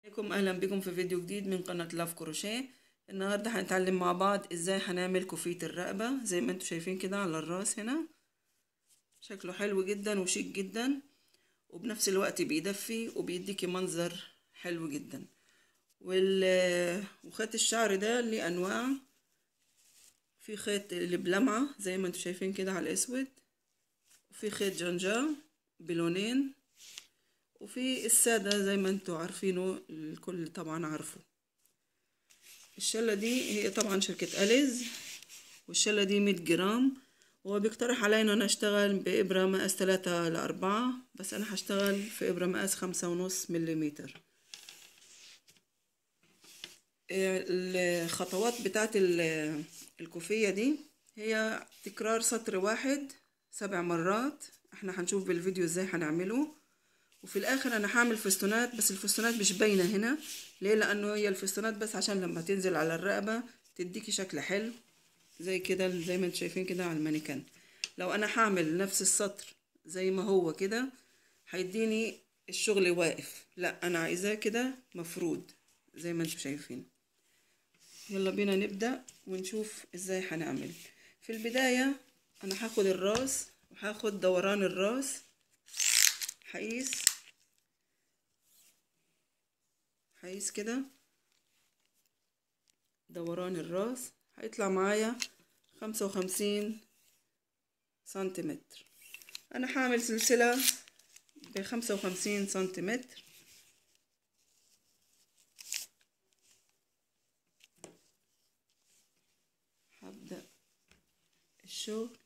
عليكم اهلا بكم في فيديو جديد من قناة لاف كروشيه النهاردة هنتعلم مع بعض ازاي هنعمل كوفية الرقبة زي ما انتم شايفين كده على الراس هنا شكله حلو جدا وشيك جدا وبنفس الوقت بيدفي وبيديكي منظر حلو جدا وال وخيط الشعر ده ليه انواع في خيط اللي بلمعة زي ما انتم شايفين كده على الاسود وفي خيط جنجا بلونين وفي السادة زي ما انتوا عارفينه الكل طبعا عارفه الشلة دي هي طبعا شركة أليز والشلة دي مية جرام هو بيقترح علينا انا اشتغل بإبرة مقاس تلاتة لأربعة بس انا هشتغل في إبرة مقاس خمسة ونص مليمتر الخطوات بتاعت الكوفية دي هي تكرار سطر واحد سبع مرات احنا هنشوف بالفيديو ازاي هنعمله وفي الاخر انا هعمل فستونات بس الفستونات مش باينه هنا ليه لانه هي الفستونات بس عشان لما تنزل على الرقبه تديكي شكل حلو زي كده زي ما انتم شايفين كده على المانيكان لو انا هعمل نفس السطر زي ما هو كده هيديني الشغل واقف لا انا عايزاه كده مفرود زي ما انتم شايفين يلا بينا نبدا ونشوف ازاي هنعمل في البدايه انا هاخد الراس وهاخد دوران الراس هقيس هقيس كده دوران الراس هيطلع معايا خمسة وخمسين سنتيمتر انا هعمل سلسلة بخمسة وخمسين سنتيمتر هبدأ الشغل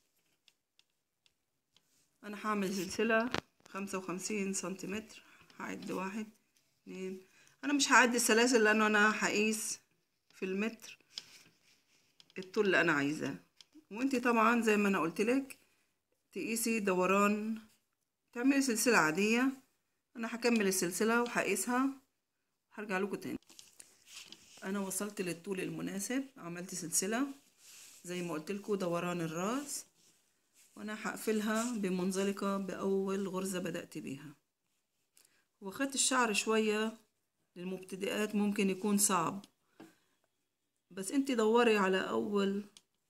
انا هعمل سلسلة خمسة وخمسين سنتيمتر هعد واحد اتنين انا مش هعد السلاسل لانه انا هقيس في المتر الطول اللي انا عايزاه وانتي طبعا زي ما انا قلتلك تقيسي دوران تعملي سلسلة عادية انا هكمل السلسلة وهقيسها هرجع لكم تاني انا وصلت للطول المناسب عملت سلسلة زي ما قلتلكوا دوران الراس وانا هقفلها بمنزلقة باول غرزة بدأت بيها وخيط الشعر شوية للمبتدئات ممكن يكون صعب بس انت دوري على اول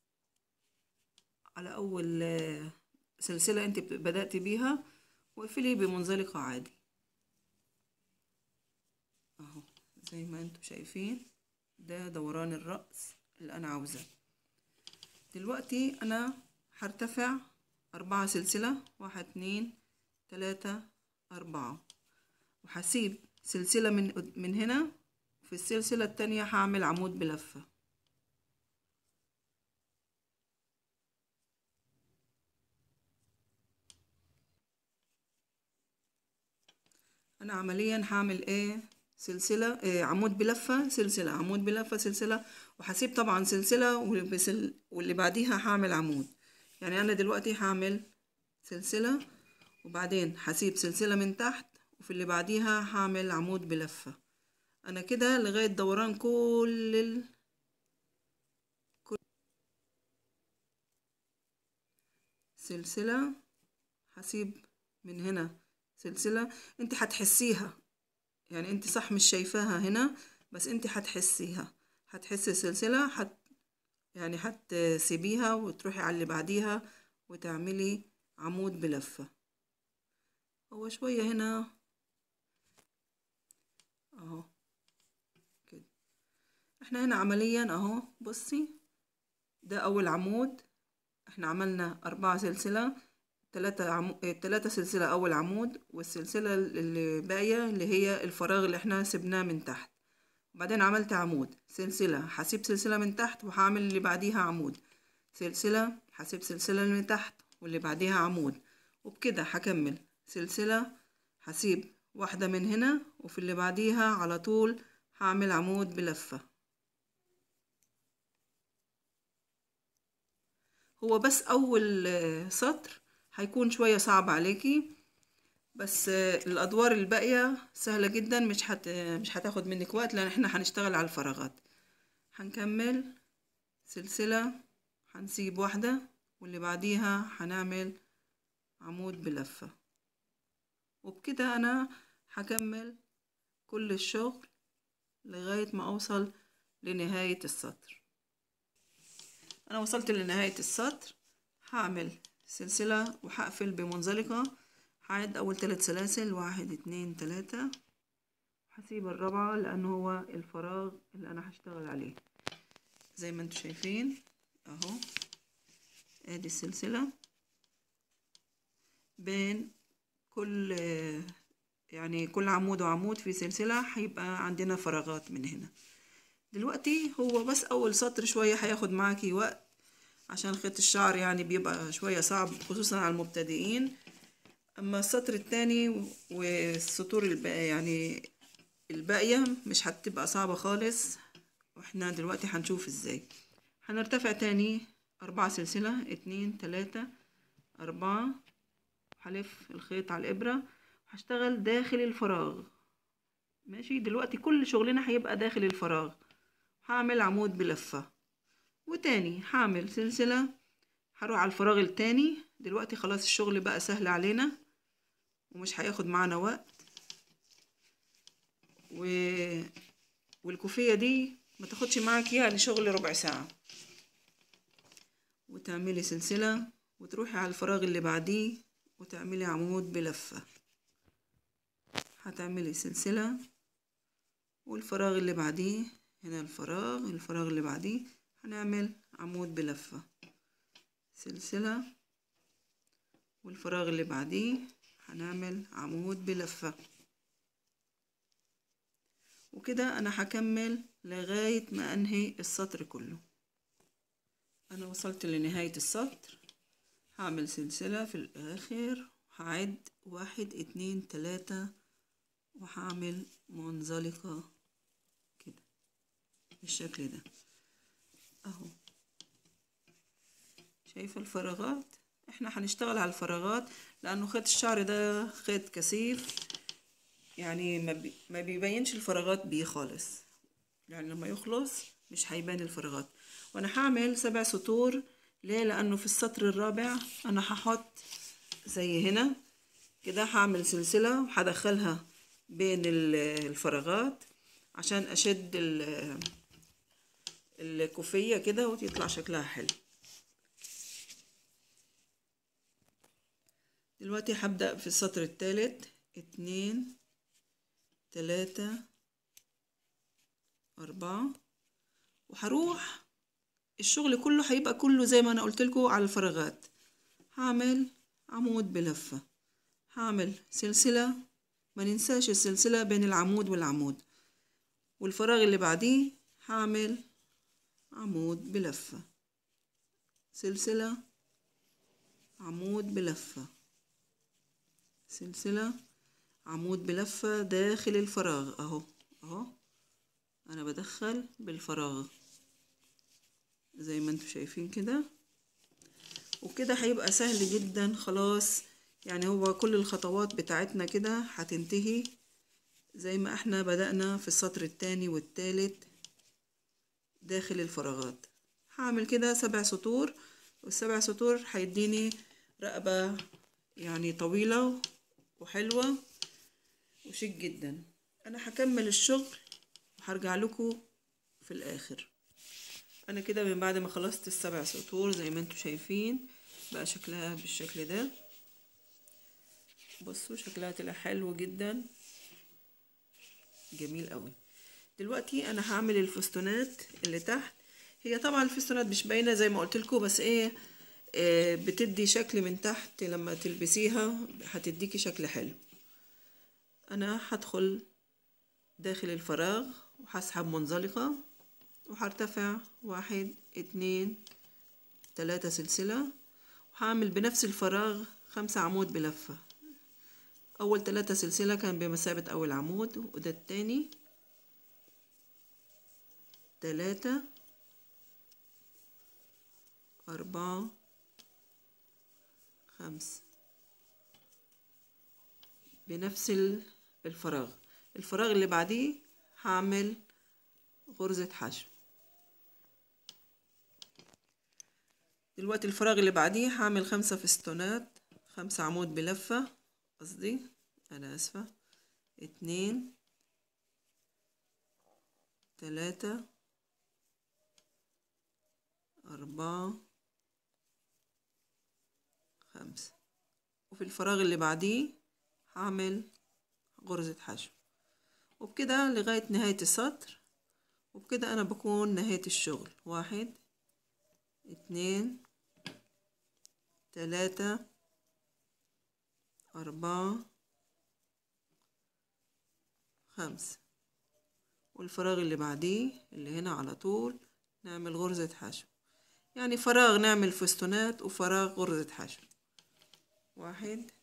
على اول سلسلة انت بدأت بيها واقفلي بمنزلقة عادي اهو زي ما انتم شايفين ده دوران الرأس اللي انا عاوزاه دلوقتي انا هرتفع أربعة سلسلة واحد اتنين تلاتة أربعة وهسيب سلسلة من من هنا في السلسلة التانية هعمل عمود بلفة أنا عمليا هعمل إيه سلسلة إيه عمود بلفة سلسلة عمود بلفة سلسلة وهسيب طبعا سلسلة واللي بعديها هعمل عمود يعني انا دلوقتي هعمل سلسلة وبعدين هسيب سلسلة من تحت وفي اللي بعديها هعمل عمود بلفة انا كده لغاية دوران كل ال... كل سلسلة هسيب من هنا سلسلة انت هتحسيها يعني انت صح مش شايفاها هنا بس انت هتحسيها هتحسي السلسلة هت يعني هتسيبيها وتروحي على اللي بعديها وتعملي عمود بلفة هو شوية هنا اهو كده احنا هنا عمليا اهو بصي ده اول عمود احنا عملنا اربعة سلسلة تلاتة عمو... تلاتة سلسلة اول عمود والسلسلة اللي باقية اللي هي الفراغ اللي احنا سبناه من تحت وبعدين عملت عمود سلسلة هسيب سلسلة من تحت وهعمل اللي بعديها عمود سلسلة هسيب سلسلة من تحت واللي بعديها عمود وبكده هكمل سلسلة هسيب واحدة من هنا وفي اللي بعديها على طول هعمل عمود بلفة هو بس أول سطر هيكون شوية صعب عليكي بس الادوار الباقيه سهله جدا مش هت مش هتاخد منك وقت لان احنا هنشتغل على الفراغات هنكمل سلسله هنسيب واحده واللي بعديها هنعمل عمود بلفه وبكده انا هكمل كل الشغل لغاية ما أوصل لنهاية السطر أنا وصلت لنهاية السطر هعمل سلسلة وهقفل بمنزلقة هعد أول ثلاث سلاسل واحد اتنين تلاتة هسيب الرابعة لأن هو الفراغ اللي أنا هشتغل عليه زي ما انتوا شايفين اهو ادي السلسلة بين كل يعني كل عمود وعمود في سلسلة هيبقى عندنا فراغات من هنا دلوقتي هو بس أول سطر شوية هياخد معاكي وقت عشان خيط الشعر يعني بيبقى شوية صعب خصوصا على المبتدئين أما السطر التاني والسطور الباقية يعني الباقية مش هتبقى صعبة خالص واحنا دلوقتي هنشوف ازاي هنرتفع تاني أربعة سلسلة اتنين تلاتة أربعة هلف الخيط على الإبرة هشتغل داخل الفراغ ماشي دلوقتي كل شغلنا هيبقى داخل الفراغ هعمل عمود بلفة وتاني هعمل سلسلة هروح على الفراغ التاني دلوقتي خلاص الشغل بقى سهل علينا ومش هياخد معانا وقت و... والكوفية دي ما تاخدش معاك يعني شغل ربع ساعة وتعملي سلسلة وتروحي على الفراغ اللي بعديه وتعملي عمود بلفة هتعملي سلسلة والفراغ اللي بعديه هنا الفراغ الفراغ اللي بعديه هنعمل عمود بلفة سلسلة والفراغ اللي بعديه هنعمل عمود بلفة وكده انا هكمل لغاية ما انهي السطر كله انا وصلت لنهاية السطر هعمل سلسلة في الاخر هعد واحد اتنين تلاتة وهعمل منزلقة كده بالشكل ده اهو شايفة الفراغات احنا هنشتغل على الفراغات لانه خيط الشعر ده خيط كثيف يعني ما, بي ما بيبينش الفراغات بيه خالص يعني لما يخلص مش هيبان الفراغات وانا هعمل سبع سطور ليه لانه في السطر الرابع انا هحط زي هنا كده هعمل سلسلة وهدخلها بين الفراغات عشان اشد الكوفية كده وتطلع شكلها حلو دلوقتي هبدأ في السطر الثالث اتنين تلاتة أربعة وهروح الشغل كله هيبقى كله زي ما أنا قلتلكوا على الفراغات هعمل عمود بلفة هعمل سلسلة ما ننساش السلسلة بين العمود والعمود والفراغ اللي بعديه هعمل عمود بلفة سلسلة عمود بلفة سلسلة عمود بلفة داخل الفراغ اهو اهو انا بدخل بالفراغ زي ما انتم شايفين كده وكده هيبقى سهل جدا خلاص يعني هو كل الخطوات بتاعتنا كده هتنتهي زي ما احنا بدأنا في السطر التاني والتالت داخل الفراغات هعمل كده سبع سطور والسبع سطور هيديني رقبة يعني طويلة وحلوة وشيك جدا انا هكمل الشغل وهرجع لكم في الاخر انا كده من بعد ما خلصت السبع سطور زي ما انتم شايفين بقى شكلها بالشكل ده بصوا شكلها طلع حلو جدا جميل قوي دلوقتي انا هعمل الفستونات اللي تحت هي طبعا الفستونات مش باينه زي ما قلت لكم بس ايه آه بتدي شكل من تحت لما تلبسيها هتديكي شكل حلو انا هدخل داخل الفراغ وهسحب منزلقة وهرتفع واحد اتنين تلاتة سلسلة وهعمل بنفس الفراغ خمسة عمود بلفة اول تلاتة سلسلة كان بمثابة اول عمود وده التاني تلاتة أربعة خمسة بنفس الفراغ الفراغ اللي بعديه هعمل غرزة حشو دلوقتي الفراغ اللي بعديه هعمل خمسة فستونات خمسة عمود بلفة قصدي أنا آسفة اتنين تلاتة أربعة خمسة وفي الفراغ اللي بعديه هعمل غرزة حشو وبكده لغاية نهاية السطر وبكده أنا بكون نهاية الشغل واحد اتنين تلاتة أربعة خمسة والفراغ اللي بعديه اللي هنا على طول نعمل غرزة حشو يعني فراغ نعمل فستونات وفراغ غرزة حشو واحد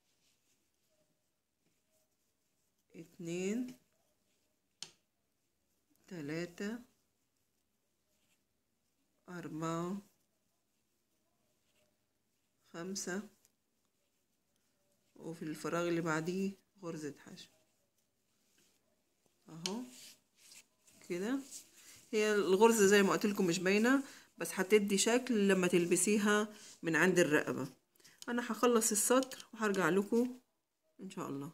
اتنين تلاتة أربعة خمسة وفي الفراغ اللي بعديه غرزة حشو اهو كده هي الغرزة زي ما قلت لكم مش باينة بس هتدي شكل لما تلبسيها من عند الرقبة انا هخلص السطر وهرجع لكم ان شاء الله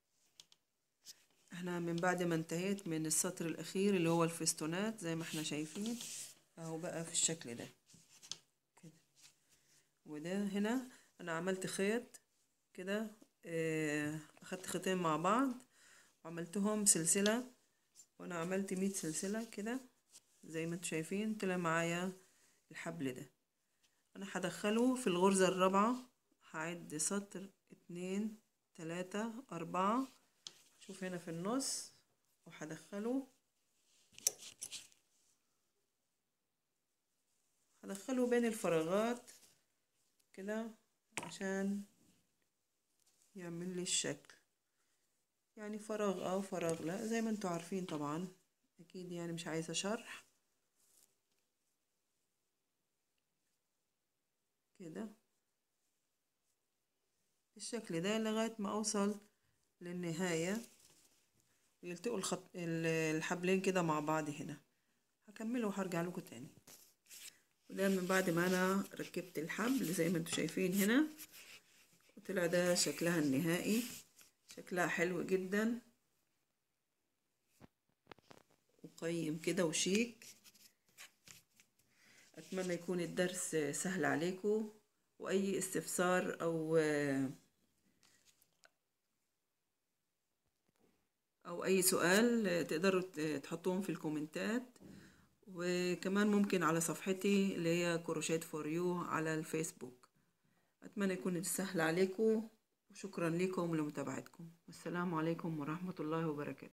احنا من بعد ما انتهيت من السطر الاخير اللي هو الفستونات زي ما احنا شايفين اهو بقى في الشكل ده كده وده هنا انا عملت خيط كده اه اخدت خيطين مع بعض وعملتهم سلسلة وانا عملت مية سلسلة كده زي ما انتم شايفين طلع معايا الحبل ده انا هدخله في الغرزة الرابعة هعد سطر اتنين تلاتة اربعة شوف هنا في النص وهدخله هدخله بين الفراغات كده عشان يعمل لي الشكل يعني فراغ اه فراغ لا زي ما انتوا عارفين طبعا اكيد يعني مش عايزة شرح كده الشكل ده لغاية ما اوصل للنهاية ويلتقوا الخط... الحبلين كده مع بعض هنا هكمله وهرجع لكم تاني وده من بعد ما انا ركبت الحبل زي ما انتوا شايفين هنا وطلع ده شكلها النهائي شكلها حلو جدا وقيم كده وشيك اتمنى يكون الدرس سهل عليكم واي استفسار او او اي سؤال تقدروا تحطوهم في الكومنتات وكمان ممكن على صفحتي اللي هي كروشيت فور يو على الفيسبوك اتمنى يكون سهل عليكم وشكرا لكم لمتابعتكم والسلام عليكم ورحمة الله وبركاته